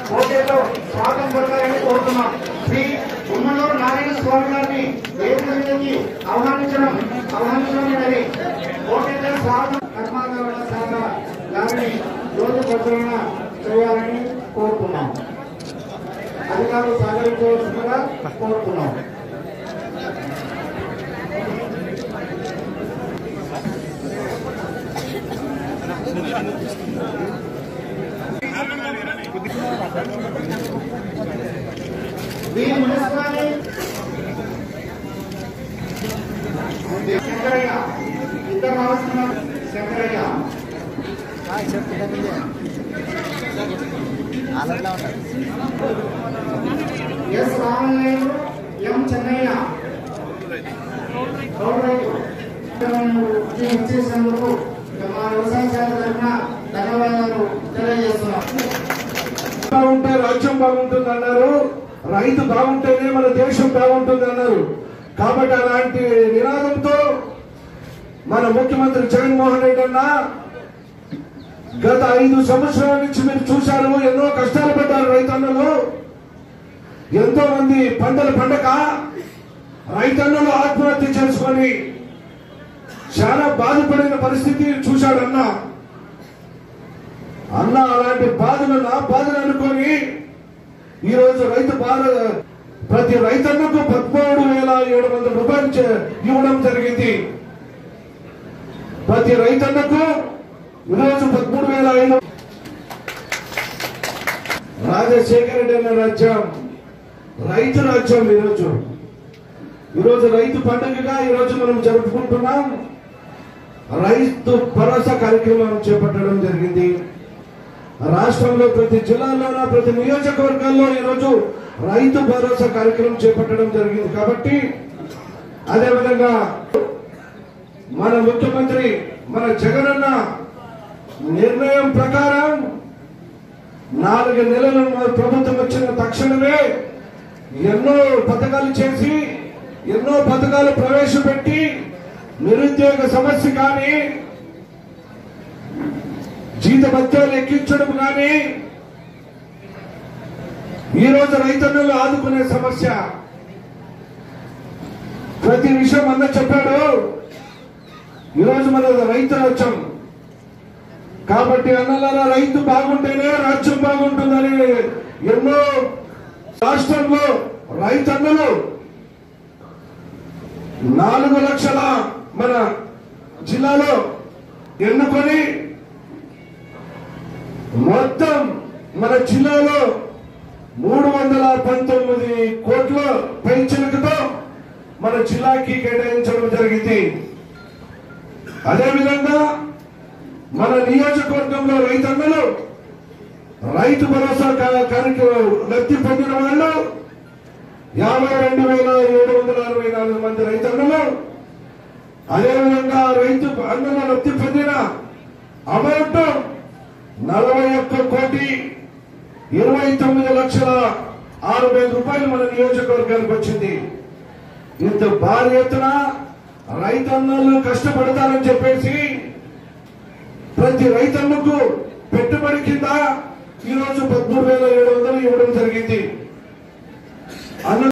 ఓటేలో స్వాగతం పడతారని కోరుతున్నాం శ్రీ ఉమ్మలూరు నారాయణ స్వామి గారిని వేదిక మీదకి ఆహ్వానించడం ఆహ్వానించడం ఓటేలో స్వాగతం కర్మాగారుల శాఖ గారిని రోజు ప్రచురణ చేయాలని కోరుతున్నాం అధికారులు సహకరించవలసిందిగా కోరుతున్నాం ఈ మున్సిపాలిటీ శంకరయ్య ఇద్దరు అవసరం శంకరయ్య ఎస్ రామనాయుడు ఎం చెన్నయ్య గౌరవ్ ఇచ్చేసినందుకు మా వ్యవసాయ శాఖ తరఫున ధన్యవాదాలు తెలియజేస్తున్నాం బాగుంటే రాజ్యం బాగుంటుంది అన్నారు రైతు బాగుంటేనే మన దేశం బాగుంటుంది అన్నారు కాబట్టి అలాంటి నినాదంతో మన ముఖ్యమంత్రి జగన్మోహన్ రెడ్డి అన్న గత ఐదు సంవత్సరాల నుంచి మీరు చూశారు ఎన్నో కష్టాలు పడ్డారు రైతన్నలు ఎంతో మంది పంటలు పండక రైతన్నలు ఆత్మహత్య చేసుకొని చాలా బాధపడిన పరిస్థితి చూశాడన్నా అన్న అలాంటి బాధలు నా బాధలు అనుకొని ఈ రోజు రైతు బాధ ప్రతి రైతన్నకు పదమూడు వేల ఏడు వందల రూపాయలు చే- ఇవ్వడం జరిగింది ప్రతి రైతన్నకు ఈరోజు పదమూడు వేల ఐదు రాజశేఖర రెడ్డి అన్న రాజ్యం రైతు రాజ్యం ఈరోజు ఈరోజు రైతు పండుగగా ఈరోజు మనం జరుపుకుంటున్నాం రైతు భరోసా కార్యక్రమం చేపట్టడం జరిగింది రాష్ట్రంలో ప్రతి జిల్లాలోన ప్రతి నియోజకవర్గాల్లో ఈరోజు రైతు భరోసా కార్యక్రమం చేపట్టడం జరిగింది కాబట్టి అదేవిధంగా మన ముఖ్యమంత్రి మన జగనన్న నిర్ణయం ప్రకారం నాలుగు నెలలు మన ప్రభుత్వం వచ్చిన తక్షణమే ఎన్నో పథకాలు చేసి ఎన్నో పథకాలు ప్రవేశపెట్టి నిరుద్యోగ సమస్య కానీ జీతభత్యాలు ఎక్కించడం కానీ ఈ రోజు రైతన్నులు ఆదుకునే సమస్య ప్రతి విషయం అన్న చెప్పాడు ఈరోజు మన రైతు రాజ్యం కాబట్టి అన్నలారా రైతు బాగుంటేనే రాజ్యం బాగుంటుందని ఎన్నో రాష్ట్రంలో రైతన్నలు నాలుగు లక్షల మన జిల్లాలో ఎన్నుకొని మొత్తం మన జిల్లాలో మూడు వందల పంతొమ్మిది కోట్ల పెన్షన్లతో మన జిల్లాకి కేటాయించడం జరిగింది అదేవిధంగా మన నియోజకవర్గంలో రైతన్నలు రైతు భరోసా కా- కార్యక్రమం లబ్ధి పొందిన వాళ్ళు యాభై రెండు వేల ఏడు వందల అరవై నాలుగు మంది రైతన్నలు అదేవిధంగా రైతు అన్నుల లబ్ధి పొందిన అమౌంట్ నలభై ఒక్క కోటి ఇరవై తొమ్మిది లక్షల ఆరు వేల రూపాయలు మన నియోజకవర్గానికి వచ్చింది ఇంత భారీ ఎత్తున రైతన్నలు కష్టపడతారని చెప్పేసి ప్రతి రైతన్నకు పెట్టుబడి కింద ఈరోజు పదమూడు వేల ఏడు వందలు ఇవ్వడం జరిగింది అన్న